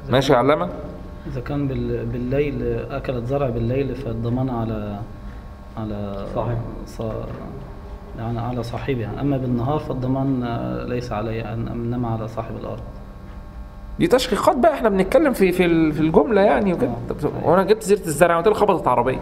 ماشي يا علامه إذا كان بال- بالليل أكلت زرع بالليل فالضمان على على صاحب. ص... يعني على صاحبها أما بالنهار فالضمان آه، ليس عليه أن- إنما على صاحب الأرض دي تشقيقات بقى احنا بنتكلم في في ال- في الجمله يعني وكده طب وانا جبت سيره الزرع قلت له خبطت عربيه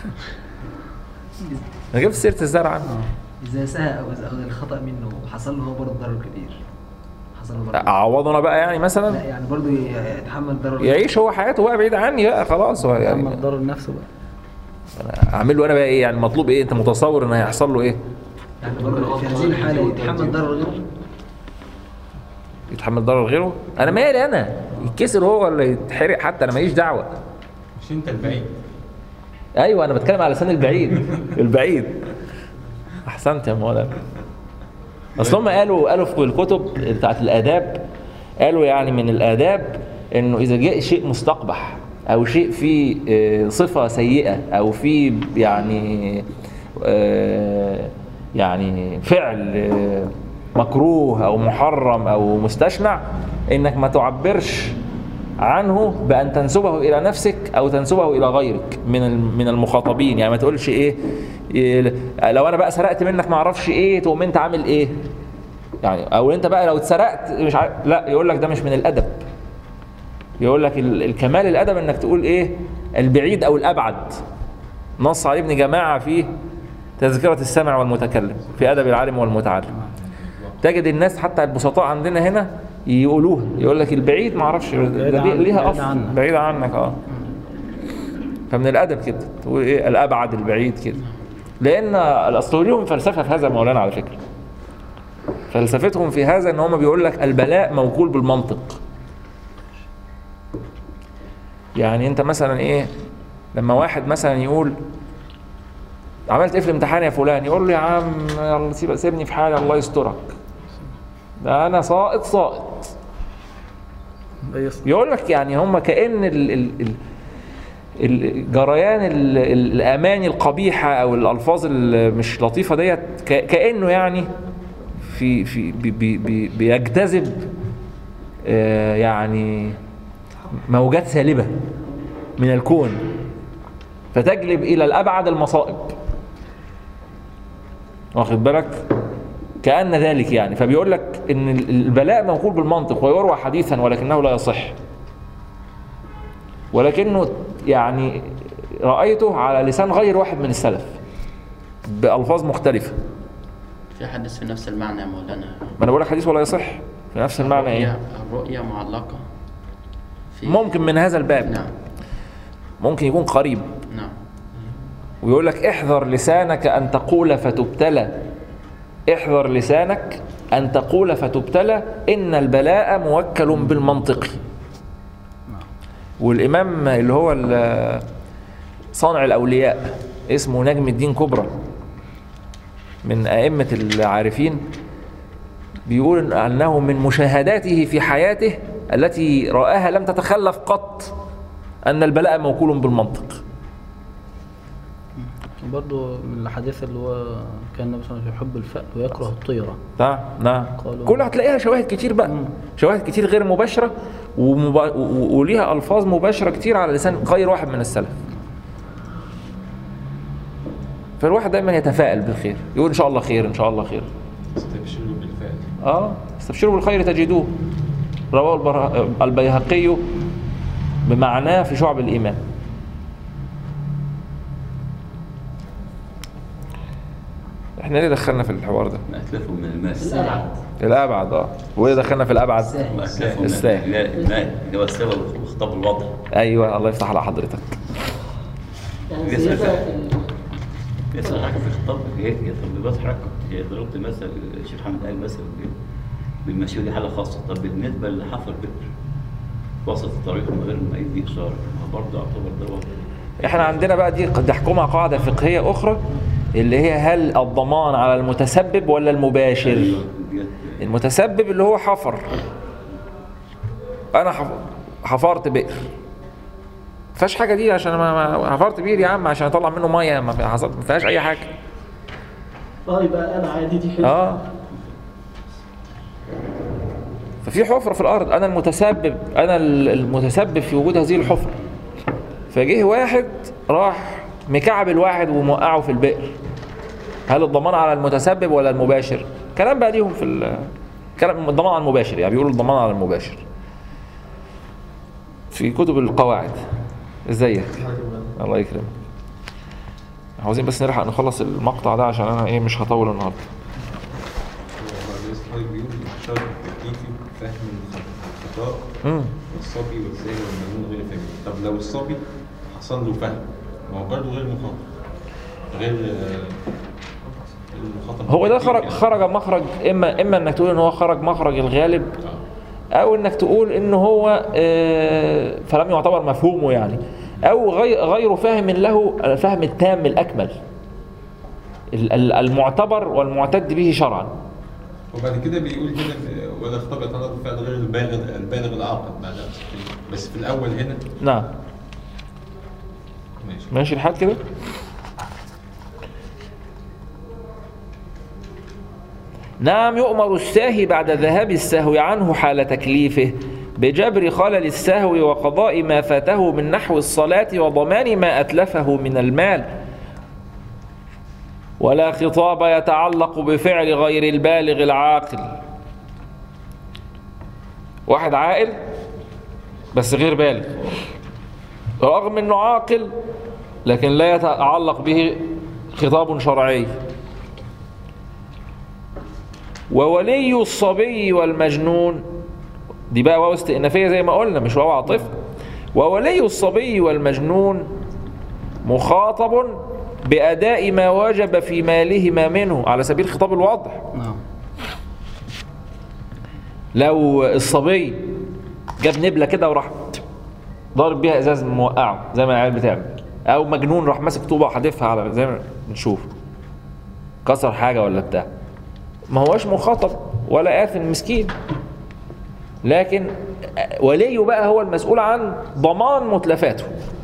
انا جبت سيره الزرع إذا ساء أو إذا أخذ الخطأ منه حصل له هو برضه ضرر كبير حصل له برضه اعوضه انا بقى يعني مثلا لا يعني برضه يتحمل ضرر يعيش هو حياته بقى بعيد عني بقى خلاص هو أما يعني الضرر نفسه بقى اعمل له انا بقى ايه يعني مطلوب ايه انت متصور ان هيحصل له ايه يعني برضه في هذه الحالة يتحمل ضرر غيره يتحمل ضرر غيره انا مالي انا يتكسر هو ولا يتحرق حتى انا ماليش دعوه مش انت البعيد ايوه انا بتكلم على لسان البعيد البعيد احسنت يا مولانا اصل هم قالوا قالوا في الكتب بتاعت الاداب قالوا يعني من الاداب انه اذا جاء شيء مستقبح او شيء فيه آه، صفه سيئه او فيه يعني آه، يعني فعل آه، مكروه او محرم او مستشنع انك ما تعبرش عنه بان تنسبه الى نفسك او تنسبه الى غيرك من الم- من المخاطبين يعني ما تقولش ايه, إيه لو انا بقى سرقت منك ما اعرفش ايه تقوم انت عامل ايه يعني او انت بقى لو اتسرقت مش عارف لا يقول لك ده مش من الادب يقول لك ال- الكمال الادب انك تقول ايه البعيد او الابعد نص عليه ابن جماعه في تذكره السامع والمتكلم في ادب العالم والمتعلم تجد الناس حتى البسطاء عندنا هنا يقولوها يقول لك البعيد ما اعرفش ده بعيد ليه- عن- ليها بعيد اصل عنك. بعيد عنك اه فمن الادب كده تقول ايه الابعد البعيد كده لان الاصل ليهم فلسفه في هذا مولانا على فكره فلسفتهم في هذا ان هم بيقول لك البلاء موكول بالمنطق يعني انت مثلا ايه لما واحد مثلا يقول عملت ايه في الامتحان يا فلان يقول له يا عم يلا سيب سيبني في حالي الله يسترك ده انا ساقط ساقط بيص- يقول لك يعني هم كأن ال ال ال ال- جريان ال- ال- الاماني القبيحه او الالفاظ المش لطيفه ديت ك- كانه يعني في في بي بي بي بيجتذب آه، يعني موجات سالبه من الكون فتجلب الى الابعد المصائب واخد بالك كأن ذلك يعني فبيقول لك ان البلاء منقول بالمنطق ويروى حديثا ولكنه لا يصح ولكنه يعني رأيته على لسان غير واحد من السلف بألفاظ مختلفة في حديث في نفس المعنى يا مولانا ما انا بقول لك حديث ولا يصح في نفس المعنى ايه الرؤيا- الرؤيا معلقة في ممكن من هذا الباب نعم ممكن يكون قريب نعم ويقول لك احذر لسانك أن تقول فتبتلى احذر لسانك أن تقول فتبتلى إن البلاء موكل بالمنطق والإمام اللي هو ال- صانع الأولياء اسمه نجم الدين كبرى من أئمة العارفين بيقول أنه من مشاهداته في حياته التي رآها لم تتخلف قط أن البلاء موكول بالمنطق وبرضه من الحديث اللي هو كان النبي صلى الله عليه وسلم يحب الفأل ويكره الطيرة نعم نعم قالوا- كلها هتلاقيها شواهد كتير بقى شواهد كتير غير مباشرة ومبا... و- و- وليها ألفاظ مباشرة كتير على لسان غير واحد من السلف فالواحد دايما يتفائل بالخير يقول إن شاء الله خير إن شاء الله خير استبشروا بالفعل اه استبشروا بالخير تجدوه رواه البر... البيهقي بمعناه في شعب الإيمان احنا ليه دخلنا في الحوار ده؟ ما أتلفوا من الماس الأبعد اه وليه دخلنا في الأبعد؟ ما أتلفوا من الساهل. لا، الماء اللي هو السبب وخطاب الوضع ايوه الله يفتح على حضرتك يعني يسأل زيادة يسأل حاجة في خطاب هي هي تطبيقات حركة هي ضربت مثل الشيخ حمد قال مثل بالمشي دي حالة خاصة طب بالنسبة لحفر بئر وسط الطريق من غير ما يدي إشارة ما برضه يعتبر ده وضع احنا عندنا بقى دي قد يحكمها قاعده فقهيه اخرى اللي هي هل الضمان على المتسبب ولا المباشر أيوة، ديت المتسبب اللي هو حفر انا حف- حفرت بئر فيهاش حاجه دي عشان ما ما- حفرت بئر يا عم عشان اطلع منه ميه ما في- حصل- ما فيهاش اي حاجه اه يبقى انا عادي دي حلوه اه ففي حفرة في الأرض أنا المتسبب أنا المتسبب في وجود هذه الحفرة فجه واحد راح مكعب الواحد وموقعه في البئر هل الضمان على المتسبب ولا المباشر؟ كلام بقى ليهم في ال- كلام الضمان على المباشر يعني بيقولوا الضمان على المباشر في كتب القواعد ازيك الله يكرمك عاوزين بس نلحق نخلص المقطع ده عشان انا ايه مش هطول النهارده حضرتك بيقول الشرط التكليفي فهم الخطأ امم والصبي والساهي والمجنون غير فاهم طب لو الصبي حصل له فهم ما هو برضه غير مخاطب غير آه، المخاطب هو ده خرج يعني. خرج مخرج اما اما انك تقول ان هو خرج مخرج الغالب او انك تقول ان هو آه، فلم يعتبر مفهومه يعني او غي- غير فاهم له الفهم التام الاكمل ال- ال- المعتبر والمعتد به شرعا وبعد كده بيقول هنا آه، ولا خطاب يتعلق بفعل غير البالغ البالغ العاقل بعد بس في الاول هنا نعم ماشي ماشي الحال كده نعم يؤمر الساهي بعد ذهاب السهو عنه حال تكليفه بجبر خلل السهو وقضاء ما فاته من نحو الصلاة وضمان ما أتلفه من المال ولا خطاب يتعلق بفعل غير البالغ العاقل واحد عاقل بس غير بالغ رغم انه عاقل لكن لا يتعلق به خطاب شرعي وولي الصبي والمجنون دي بقى واو استئنافية زي ما قلنا مش واو عاطفة وولي الصبي والمجنون مخاطب بأداء ما وجب في مالهما منه على سبيل الخطاب الواضح نعم لو الصبي جاب نبلة كده وراح ضارب بيها ازاز موقعه زي ما العيال بتعمل او مجنون راح ماسك طوبه وحادفها على زي ما بنشوف كسر حاجه ولا بتاع ما هوش مخاطب ولا آثم مسكين لكن وليه بقى هو المسؤول عن ضمان متلفاته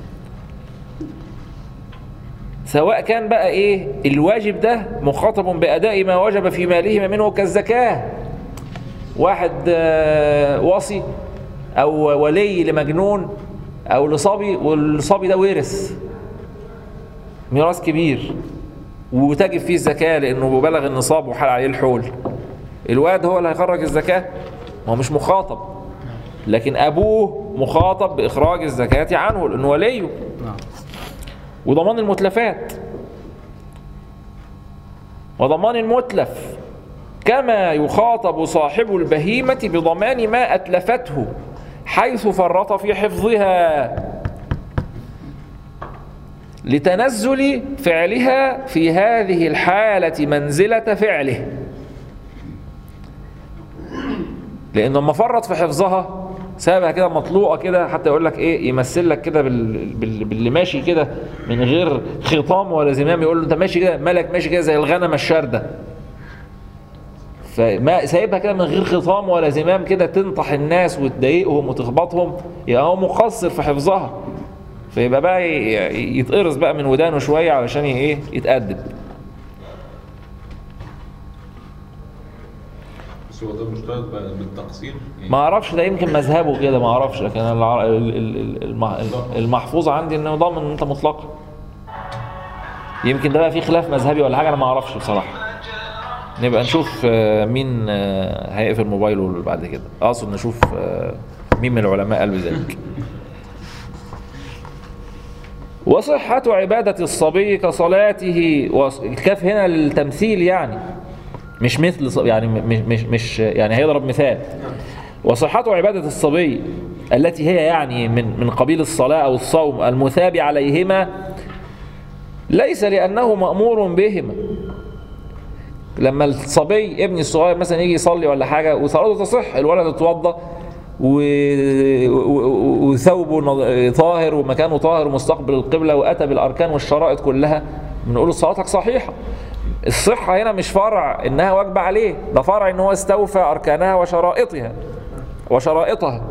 سواء كان بقى ايه الواجب ده مخاطب بأداء ما وجب في مالهما منه كالزكاة واحد آه، وصي او ولي لمجنون او لصبي والصبي ده ورث ميراث كبير وتجب فيه الزكاة لأنه بلغ النصاب وحال عليه الحول الواد هو اللي هيخرج الزكاة ما هو مش مخاطب لكن أبوه مخاطب بإخراج الزكاة عنه لأنه وليه نعم وضمان المتلفات وضمان المتلف كما يخاطب صاحب البهيمة بضمان ما أتلفته حيث فرط في حفظها لتنزل فعلها في هذه الحالة منزلة فعله لأنه لما فرط في حفظها سابها كده مطلوقة كده حتى يقول لك إيه يمثل لك كده بال... بال... باللي ماشي كده من غير خطام ولا زمام يقول له أنت ماشي كده مالك ماشي كده زي الغنمة الشاردة فما سايبها كده من غير خطام ولا زمام كده تنطح الناس وتضايقهم وتخبطهم يبقى هو مقصر في حفظها فيبقى بقى ي- يتقرص بقى من ودانه شويه علشان ي- ايه يتأدب بس هو ده مشترط بقى بالتقصير يعني ما اعرفش ده يمكن مذهبه كده ما اعرفش لكن أنا الع- ال- ال- ال- الم- المحفوظ عندي انه ضامن ان انت مطلقا يمكن ده بقى فيه خلاف مذهبي ولا حاجه انا ما اعرفش بصراحه نبقى نشوف آه، مين آه، هيقفل موبايله بعد كده اقصد نشوف آه، مين من العلماء قال بذلك وصحة عبادة الصبي كصلاته وص- الكاف هنا للتمثيل يعني مش مثل ص- يعني م- مش مش مش يعني هيضرب مثال وصحة عبادة الصبي التي هي يعني من من قبيل الصلاة أو الصوم المثاب عليهما ليس لأنه مأمور بهما لما الصبي ابني الصغير مثلا يجي يصلي ولا حاجة وصلاته تصح الولد اتوضى و... و- وثوبه نض- طاهر ومكانه طاهر ومستقبل القبلة وأتى بالأركان والشرائط كلها بنقول صلاتك صحيحة الصحة هنا مش فرع إنها واجبة عليه ده فرع إن هو استوفى أركانها وشرائطها وشرائطها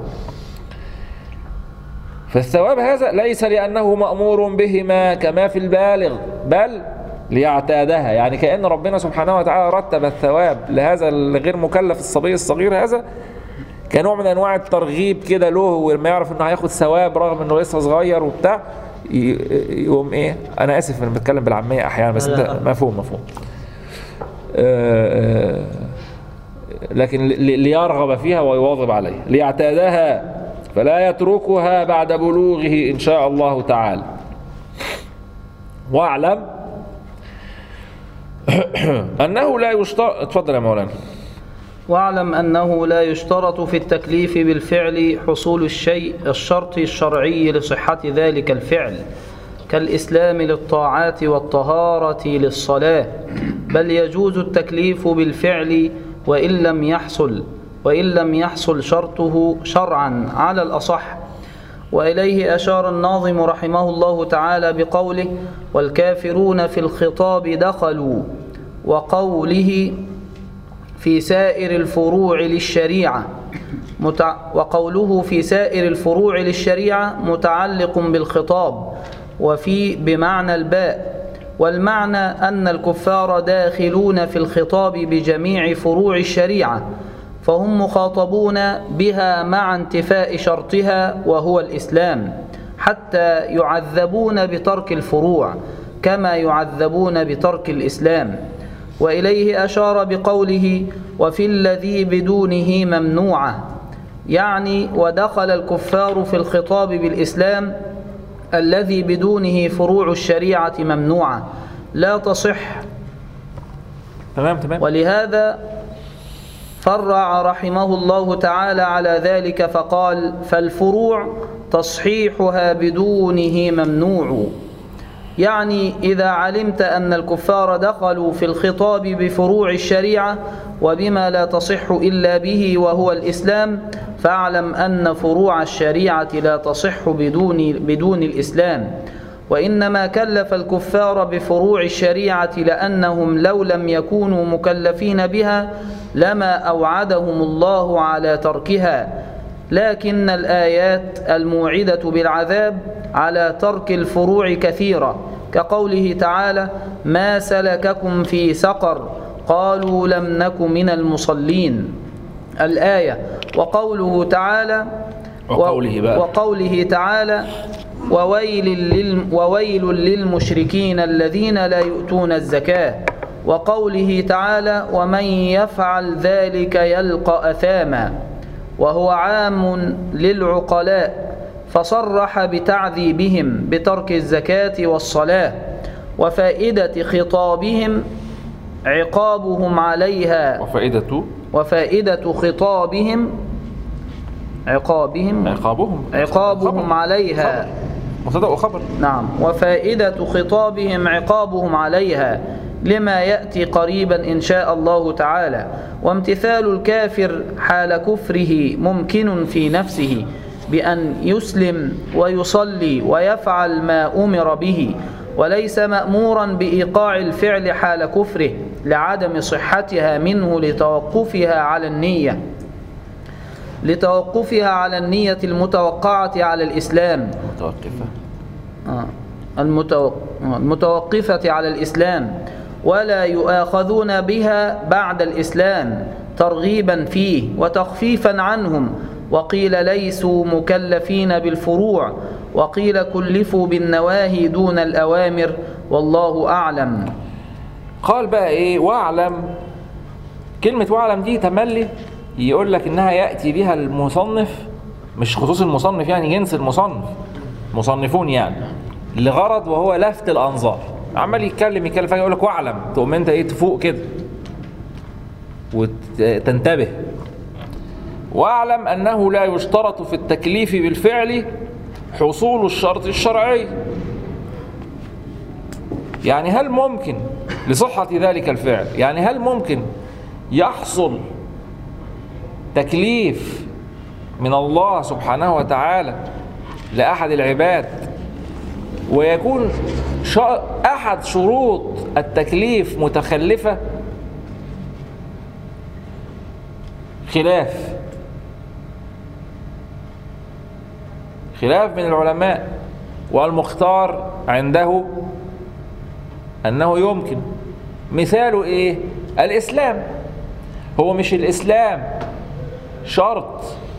فالثواب هذا ليس لأنه مأمور بهما كما في البالغ بل ليعتادها يعني كأن ربنا سبحانه وتعالى رتب الثواب لهذا الغير مكلف الصبي الصغير هذا كنوع من انواع الترغيب كده له ولما يعرف انه هياخد ثواب رغم انه لسه صغير وبتاع ي- يقوم ايه انا اسف انا بتكلم بالعاميه احيانا بس لا، ده لا. مفهوم مفهوم آه، آه، لكن ل- ليرغب فيها ويواظب عليها ليعتادها فلا يتركها بعد بلوغه ان شاء الله تعالى واعلم انه لا يشترط اتفضل يا مولانا واعلم أنه لا يشترط في التكليف بالفعل حصول الشيء الشرط الشرعي لصحة ذلك الفعل كالإسلام للطاعات والطهارة للصلاة بل يجوز التكليف بالفعل وإن لم يحصل وإن لم يحصل شرطه شرعا على الأصح وإليه أشار الناظم رحمه الله تعالى بقوله والكافرون في الخطاب دخلوا وقوله في سائر الفروع للشريعة متع... وقوله في سائر الفروع للشريعة متعلق بالخطاب وفي بمعنى الباء والمعنى أن الكفار داخلون في الخطاب بجميع فروع الشريعة فهم مخاطبون بها مع انتفاء شرطها وهو الإسلام حتى يعذبون بترك الفروع كما يعذبون بترك الإسلام وإليه أشار بقوله وفي الذي بدونه ممنوعة يعني ودخل الكفار في الخطاب بالإسلام الذي بدونه فروع الشريعة ممنوعة لا تصح تمام تمام ولهذا فرع رحمه الله تعالى على ذلك فقال فالفروع تصحيحها بدونه ممنوع يعني إذا علمت أن الكفار دخلوا في الخطاب بفروع الشريعة وبما لا تصح إلا به وهو الإسلام فاعلم أن فروع الشريعة لا تصح بدون, بدون الإسلام وإنما كلف الكفار بفروع الشريعة لأنهم لو لم يكونوا مكلفين بها لما أوعدهم الله على تركها لكن الآيات الموعدة بالعذاب على ترك الفروع كثيرة كقوله تعالى ما سلككم في سقر قالوا لم نك من المصلين الآية وقوله تعالى وقوله بقى. وقوله تعالى وويل, لل وويل للمشركين الذين لا يؤتون الزكاة وقوله تعالى ومن يفعل ذلك يلقى أثاما وهو عام للعقلاء فصرح بتعذيبهم بترك الزكاة والصلاة وفائدة خطابهم عقابهم عليها وفائدة وفائدة خطابهم عقابهم عقابهم عقابهم خبر. عليها مبتدا وخبر نعم وفائدة خطابهم عقابهم عليها لما يأتي قريبا إن شاء الله تعالى وامتثال الكافر حال كفره ممكن في نفسه بأن يسلم ويصلي ويفعل ما أمر به وليس مأمورا بإيقاع الفعل حال كفره لعدم صحتها منه لتوقفها على النية لتوقفها على النية المتوقعة على الإسلام متوقفة آه، المتوق- آه، المتوقفة على الإسلام ولا يؤاخذون بها بعد الإسلام ترغيبا فيه وتخفيفا عنهم وقيل ليسوا مكلفين بالفروع وقيل كلفوا بالنواهي دون الأوامر والله أعلم قال بقى ايه واعلم كلمة واعلم دي تملي يقول لك انها يأتي بها المصنف مش خصوص المصنف يعني جنس المصنف مصنفون يعني لغرض وهو لفت الانظار عمال يتكلم يتكلم فجأة يقول لك واعلم تقوم انت ايه تفوق كده وتنتبه واعلم انه لا يشترط في التكليف بالفعل حصول الشرط الشرعي يعني هل ممكن لصحة ذلك الفعل يعني هل ممكن يحصل تكليف من الله سبحانه وتعالى لأحد العباد ويكون شا- أحد شروط التكليف متخلفة خلاف خلاف من العلماء والمختار عنده أنه يمكن مثاله إيه؟ الإسلام هو مش الإسلام شرط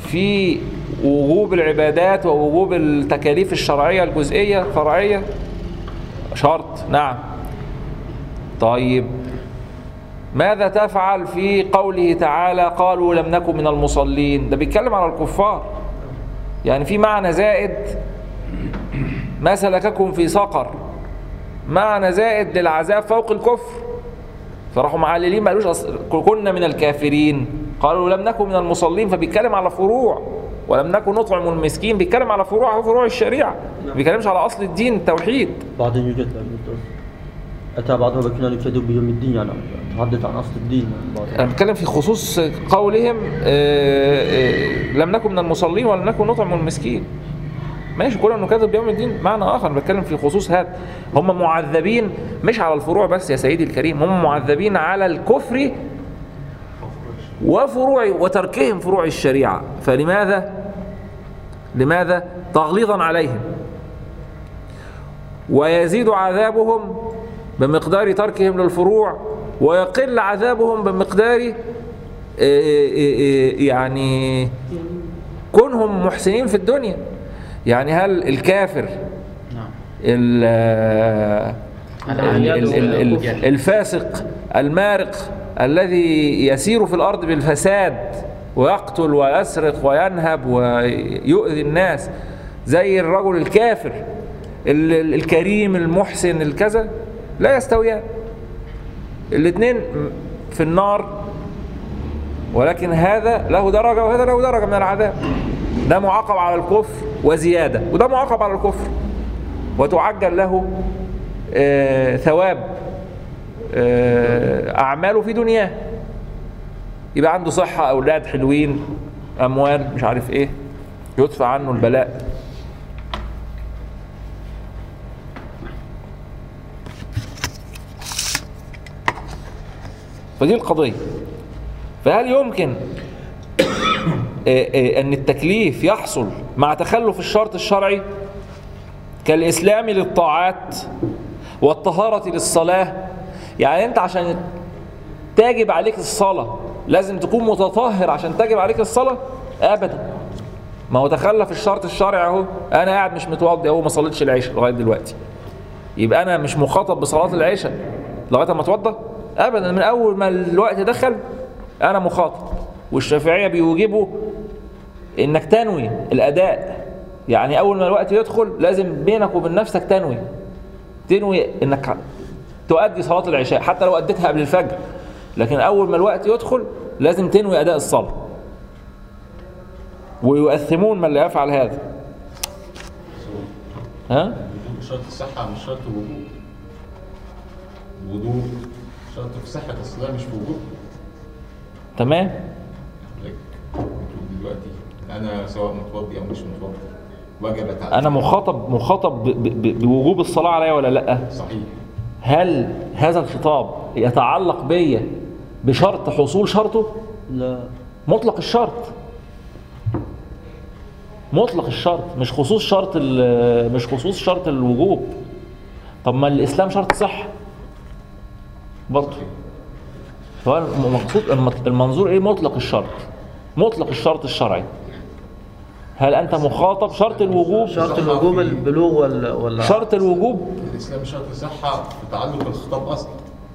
في وجوب العبادات ووجوب التكاليف الشرعية الجزئية الفرعية شرط نعم طيب ماذا تفعل في قوله تعالى قالوا لم نكن من المصلين ده بيتكلم على الكفار يعني في معنى زائد ما سلككم في سقر معنى زائد للعذاب فوق الكفر فراحوا معللين ما قالوش أص- كنا من الكافرين قالوا لم نكن من المصلين فبيتكلم على فروع ولم نكن نطعم المسكين بيتكلم على فروع فروع الشريعه ما بيتكلمش على اصل الدين التوحيد بعدين يوجد أتى بعضهم بكنا نكذب بيوم الدين يعني تحدث عن أصل الدين يعني انا بتكلم في خصوص قولهم آه، آه، لم نكن من المصلين ولم نكن نطعم المسكين ماشي كنا نكذب بيوم الدين معنى اخر أنا بتكلم في خصوص هذا هم معذبين مش على الفروع بس يا سيدي الكريم هم معذبين على الكفر وفروع وتركهم فروع الشريعه فلماذا لماذا تغليظا عليهم ويزيد عذابهم بمقدار تركهم للفروع ويقل عذابهم بمقدار آه، آه، آه، يعني كونهم محسنين في الدنيا يعني هل الكافر نعم ال- ال- ال- ال- ال- الفاسق المارق الذي يسير في الارض بالفساد ويقتل ويسرق وينهب ويؤذي الناس زي الرجل الكافر ال- ال- الكريم المحسن الكذا لا يستويان الاثنين في النار ولكن هذا له درجة وهذا له درجة من العذاب ده معاقب على الكفر وزيادة وده معاقب على الكفر وتعجل له آه، ثواب آه، أعماله في دنياه يبقى عنده صحة أولاد حلوين أموال مش عارف إيه يدفع عنه البلاء فدي القضية فهل يمكن آه، آه، أن التكليف يحصل مع تخلف الشرط الشرعي كالإسلام للطاعات والطهارة للصلاة يعني أنت عشان تجب عليك الصلاة لازم تكون متطهر عشان تجب عليك الصلاة أبدا ما هو تخلف الشرط الشرعي اهو انا قاعد مش متوضي اهو ما صليتش العشاء لغايه دلوقتي يبقى انا مش مخاطب بصلاه العشاء لغايه ما اتوضى ابدا من اول ما الوقت دخل انا مخاطب والشافعيه بيوجبوا انك تنوي الاداء يعني اول ما الوقت يدخل لازم بينك وبين نفسك تنوي تنوي انك تؤدي صلاه العشاء حتى لو اديتها قبل الفجر لكن اول ما الوقت يدخل لازم تنوي اداء الصلاه ويؤثمون من لا يفعل هذا ها الوضوء شرط الصحة مش شرط الوضوء الوضوء شرط في صحة الصلاة مش في وضوء تمام لك بتقول دلوقتي أنا سواء متوضي أو مش متوضي وجب تعليم انا مخاطب مخاطب ب- ب- بوجوب الصلاه عليا ولا لا صحيح هل هذا الخطاب يتعلق بيا بشرط حصول شرطه لا مطلق الشرط مطلق الشرط مش خصوص شرط ال- مش خصوص شرط الوجوب طب ما الاسلام شرط صح برضه فهو المقصود الم- المنظور ايه مطلق الشرط مطلق الشرط الشرعي هل انت مخاطب شرط الوجوب شرط الوجوب البلوغ ولا ولا شرط الوجوب الإسلام شرط الصحة في تعلق الخطاب أصلا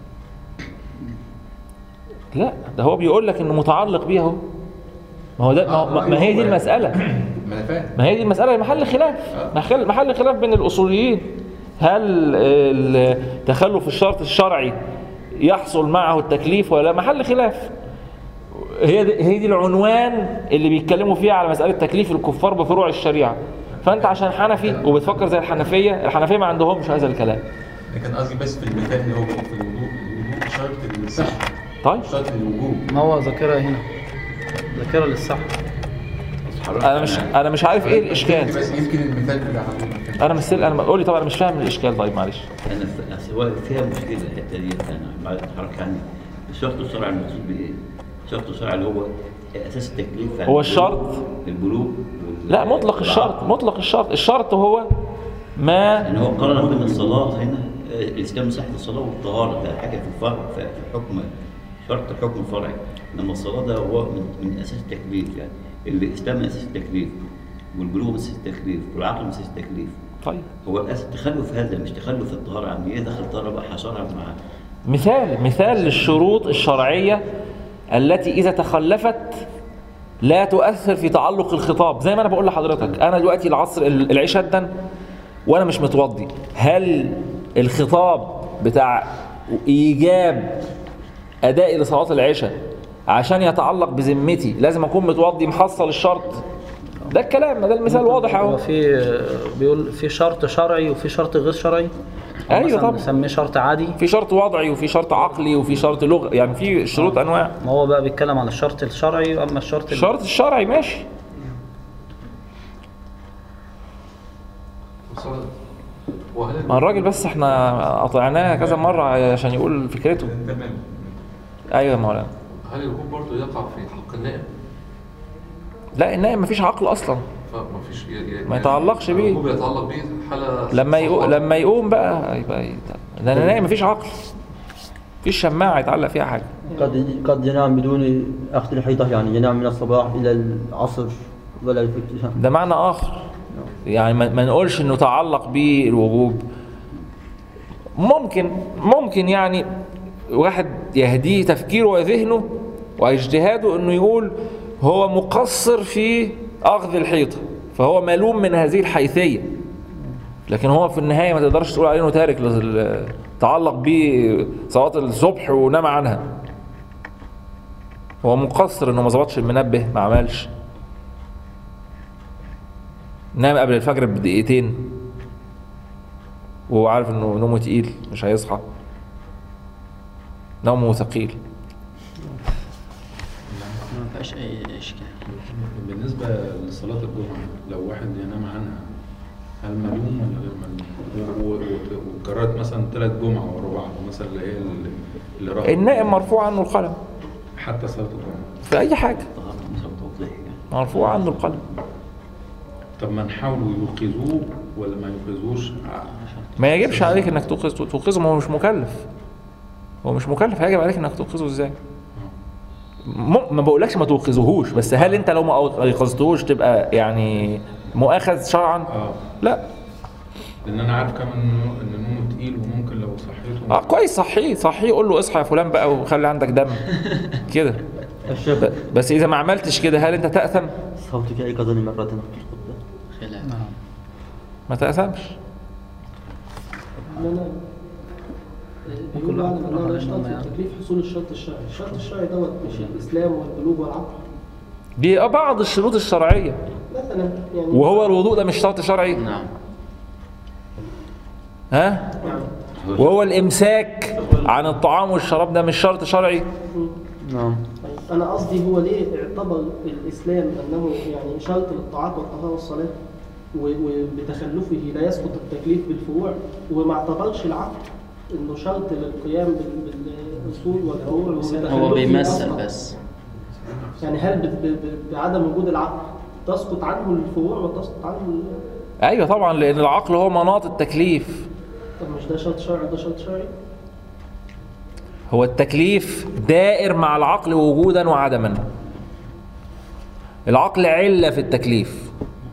لا ده هو بيقول لك انه متعلق بيها اهو ما هو ده ما, هو- ما هي دي المساله ما أنا فاهم ما هي دي المسألة محل خلاف محل محل خلاف بين الأصوليين هل ال- تخلف الشرط الشرعي يحصل معه التكليف ولا لا؟ محل خلاف هي دي هي دي العنوان اللي بيتكلموا فيه على مسألة تكليف الكفار بفروع الشريعة فأنت عشان حنفي وبتفكر زي الحنفية الحنفية ما عندهمش هذا الكلام أنا كان قصدي بس في المثال اللي هو في الوضوء الوضوء شرط الصحة طيب مش شرط الوجوب ما هو ذاكرة هنا ذاكرة للصح أنا مش أنا مش عارف إيه الإشكال بس يمكن المثال بتاع أنا مش أنا قول لي طبعا أنا مش فاهم الإشكال طيب معلش انا ف- سواء فيها مشكله الحته دي انا بعد حضرتك عني الشرط الشرعي المقصود بايه؟ الشرط الشرعي اللي هو اساس التكليف هو الشرط البلوغ وال- لا مطلق الشرط مطلق الشرط الشرط هو ما يعني هو قارن بين الصلاه هنا آه، الاسلام صحه الصلاه والطهاره ده حاجه في الفرع في في حكم شرط الحكم الفرعي انما الصلاه ده هو من, من اساس التكليف يعني الاسلام من اساس التكليف والبلوغ من اساس التكليف والعقل من اساس التكليف طيب هو الأس- التخلف هذا مش تخلف الطهاره يعني ايه دخل الطهاره بقى حشرها مع مثال مثال للشروط الشرعية التي إذا تخلفت لا تؤثر في تعلق الخطاب زي ما أنا بقول لحضرتك أنا دلوقتي العصر العشاء أدن وأنا مش متوضي هل الخطاب بتاع إيجاب أدائي لصلاة العشاء عشان يتعلق بذمتي لازم أكون متوضي محصل الشرط ده الكلام ده المثال واضح هو أهو في بيقول في شرط شرعي وفي شرط غير شرعي أو أيوة مثلاً طبعاً. نسميه شرط عادي في شرط وضعي وفي شرط عقلي وفي شرط لغة يعني في شروط أنواع ما هو بقى بيتكلم عن الشرط الشرعي واما الشرط ال- الشرط الشرعي ماشي وهل ما الراجل بس احنا قطعناه كذا مرة عشان يقول فكرته تمام ايوه يا مولانا هل الوقوف برضه يقع في حق النائم؟ لا النائم مفيش عقل اصلا فما فيش ي- ي- ما يتعلقش بيه. الوقوف يتعلق بيه حالة لما يقوم صعبة. لما يقوم بقى يبقى يت- ده انا نايم مفيش عقل مفيش شماعة يتعلق فيها حاجة قد قد ينام بدون أخذ الحيطة يعني ينام من الصباح إلى العصر ولا يفكر ده معنى اخر يعني ما ما نقولش انه تعلق به الوجوب ممكن ممكن يعني واحد يهديه تفكيره وذهنه واجتهاده انه يقول هو مقصر في اخذ الحيطه فهو ملوم من هذه الحيثيه لكن هو في النهايه ما تقدرش تقول عليه انه تارك لل- تعلق به صلاه الصبح ونام عنها هو مقصر انه ما ظبطش المنبه ما عملش نام قبل الفجر بدقيقتين وهو عارف انه نومه تقيل مش هيصحى نومه ثقيل ما فيهاش اي اشكال بالنسبة لصلاة الجمعة لو واحد ينام عنها هل ملوم ولا غير ملوم؟ و- و- و- وكررت مثلا ثلاث جمعة ورا بعض مثلا اللي هي اللي- اللي راحت النائم مرفوع عنه القلم حتى صلاة الجمعة في اي حاجه الطهاره مثلا توضيح يعني مرفوع عنه القلم طب ما نحاولوا يوقظوه ولا ما يوقظوش ما يجبش عليك انك توقظ توقظه ما هو مش مكلف هو مش مكلف هيجب عليك انك توقظه ازاي م- ما بقولكش ما توقظهوش بس هل انت لو ما ايقظتهوش تبقى يعني مؤاخذ شرعا اه لا لان انا عارف كمان إنه- ان نومه تقيل وممكن لو صحيته اه كويس صحيه صحيه قول له اصحى يا فلان بقى وخلي عندك دم كده الشيخ ب- بس اذا ما عملتش كده هل انت تاثم صوتك أيقظني مرة في الخطبة خلاف ما تاثمش ان انا كل يقول واحد بعد كل ان واحد انا اشترط ينام في يعني. التكليف حصول الشرط الشرعي، الشرط الشرعي دوت مش الاسلام والبلوغ والعقل دي بعض الشروط الشرعيه مثلا يعني وهو الوضوء ده مش شرط شرعي نعم ها يعني وهو الامساك عن الطعام والشراب ده مش شرط شرعي نعم طيب انا قصدي هو ليه اعتبر الاسلام انه يعني شرط للطاعات والطهاره والصلاه و- وبتخلفه لا يسقط التكليف بالفروع وما اعتبرش العقل انه شرط للقيام بال- بالاصول والفروع وبتخلفه هو بيمثل أصلاً. بس يعني هل ب- ب- ب- بعدم وجود العقل تسقط عنه الفروع وتسقط عنه ال- ايوه طبعا لان العقل هو مناط التكليف طب مش ده شرط شرعي وده شرط شرعي؟ هو التكليف دائر مع العقل وجودا وعدما العقل علة في التكليف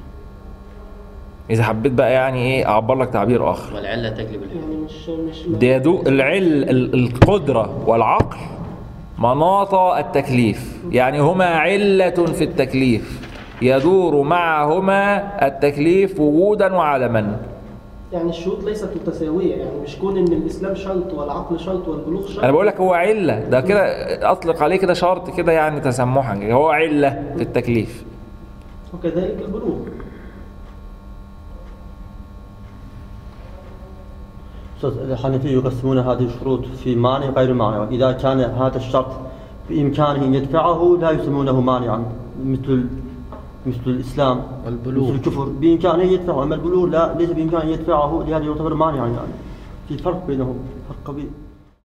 إذا حبيت بقى يعني إيه أعبر لك تعبير آخر والعلة تجلب الحكم يعني مش مش ده يدو العل ال- القدرة والعقل مناط التكليف يعني هما علة في التكليف يدور معهما التكليف وجودا وعدما يعني الشروط ليست متساويه يعني مش كون ان الاسلام شرط والعقل شرط والبلوغ شرط انا بقول لك هو عله ده كده اطلق عليه كده شرط كده يعني تسمحا هو عله في التكليف وكذلك البلوغ أستاذ الحنفية يقسمون هذه الشروط في مانع غير مانع إذا كان هذا الشرط بإمكانه أن يدفعه لا يسمونه مانعا مثل مثل الإسلام والبلوغ. مثل الكفر بإمكانه يدفعه أما البلوغ لا ليس بإمكانه أن يدفعه لهذا يعتبر مانعا يعني في فرق بينهم فرق كبير